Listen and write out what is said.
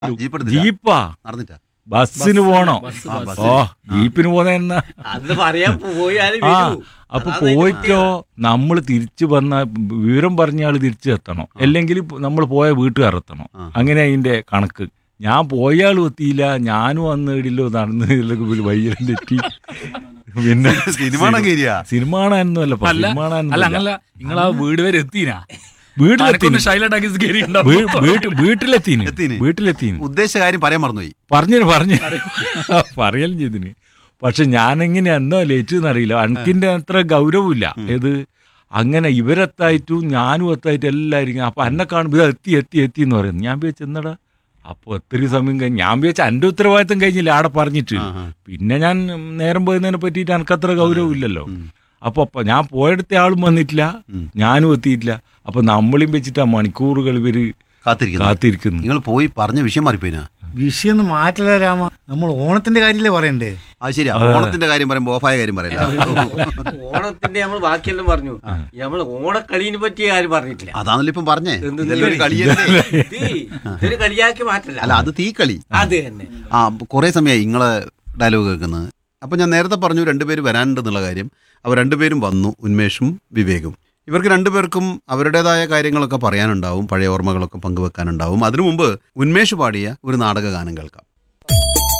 Jeep എടുത്തില്ല ജീപ്പാ നടന്നിട്ടാ ബസ്സിന് പോണോ ബസ്, ആ, ബസ്. ബസ്. ഓ ജീപ്പിന് പോന്നെന്നാ അത് പറയാൻ പോയാലും ആ വരൂ. അപ്പൊ അതാണ് അതിന്റെ പോയിട്ടോ നമ്മൾ തിരിച്ചു വന്ന വിവരം പറഞ്ഞ ആള് തിരിച്ചു എത്തണം അല്ലെങ്കിൽ നമ്മൾ പോയ വീട്ടുകാർ എത്തണം ആ. അങ്ങനെ അതിന്റെ കണക്ക് ഞാൻ പോയ ആളും എത്തിയില്ല ഞാനും അന്ന് ഇടില്ലോ നടന്ന് വയ്യം തെറ്റി പിന്നെ സിനിമ ഏരിയ സിനിമ കാണാനൊന്നുമല്ല ഇപ്പൊ. അല്ല സിനിമ അല്ല കാണാനൊന്നുമല്ല. അങ്ങനല്ല നിങ്ങൾ ആ വീട് വരെ എത്തിനാ വീട്ടിലെത്തി അനക്കൊന്ന് ഷൈല ടാക്കീസ് കയറി വീ- വീട്ട്- വീട്ടിലെത്തീന് എത്തീന്. വീട്ടിലെത്തീന് ഉദ്ദേശിച്ച കാര്യം പറയാൻ മറന്നുപോയി പറഞ്ഞു പറഞ്ഞു പറയലും ചെയ്തിന് പക്ഷെ ഞാനെങ്ങനെ എന്നോ ലേറ്റ് എന്നറിയില്ല അനക്കിന്റെ അത്ര ഗൗരവമില്ല ഏത് അങ്ങനെ ഇവരെത്തായിട്ടും ഞാനും എത്തായിട്ടും എല്ലാവരും ഇങ്ങനെ, അപ്പൊ എന്നെ കാണുമ്പോൾ ഇത് എത്തി എത്തി എത്തി എന്ന് പറയുന്നു ഞാൻ വിചാരിച്ചു എന്നടാ അപ്പൊ ഒത്തിരി സമയം കഴിഞ്ഞ് ഞാൻ വിചാരിച്ച എന്റെ ഉത്തരവാദിത്തം കഴിഞ്ഞില്ല ആടെ പറഞ്ഞിട്ട് ആ, ആ. പിന്നെ ഞാൻ നേരം പോയതിനെ പറ്റിയിട്ട് എനിക്കത്ര ഗൗരവമില്ലല്ലോ അപ്പൊ അപ്പൊ ഞാൻ പോയെടുത്ത ആളും വന്നിട്ടില്ല ഉം. ഞാനും എത്തിയിട്ടില്ല അപ്പൊ നമ്മളും വെച്ചിട്ടാ മണിക്കൂറുകൾ ഇവര് കാത്തിരിക്കുന്നു കാത്തിരിക്കുന്നു നിങ്ങൾ പോയി പറഞ്ഞ വിഷയം മാറിപ്പോയിനാ വിഷയം ഒന്നും മാറ്റില്ല രാമ നമ്മൾ ഓണത്തിന്റെ കാര്യല്ലേ പറയണ്ടേ അത് ശരിയാ ഓണത്തിന്റെ കാര്യം പറയുമ്പോ ഓഫായ കാര്യം പറയില്ല ഓണത്തിന്റെ നമ്മൾ ബാക്കിയെല്ലാം പറഞ്ഞു നമ്മൾ ഓണക്കളീനെ പറ്റി ആരും പറഞ്ഞിട്ടില്ല അതാണല്ലോ ഇപ്പം പറഞ്ഞേ എന്ത് ഇതെല്ലാം ഒരു കളിയല്ലേ ഇത് ഇതൊരു കളിയാക്കി മാറ്റല്ല അല്ല അത് തീ കളി അത് തന്നെ ആ കുറെ സമയമായി നിങ്ങളെ ഡയലോഗ് കേൾക്കുന്നത് അപ്പൊ ഞാൻ നേരത്തെ പറഞ്ഞു രണ്ടുപേര് വരാനുണ്ടെന്നുള്ള കാര്യം അവർ രണ്ടുപേരും വന്നു ഉന്മേഷും വിവേകും ഇവർക്ക് രണ്ടുപേർക്കും അവരുടേതായ കാര്യങ്ങളൊക്കെ പറയാനുണ്ടാവും പഴയ ഓർമ്മകളൊക്കെ പങ്കുവെക്കാനുണ്ടാവും അതിനു മുമ്പ് ഉന്മേഷ് പാടിയ ഒരു നാടക ഗാനം കേൾക്കാം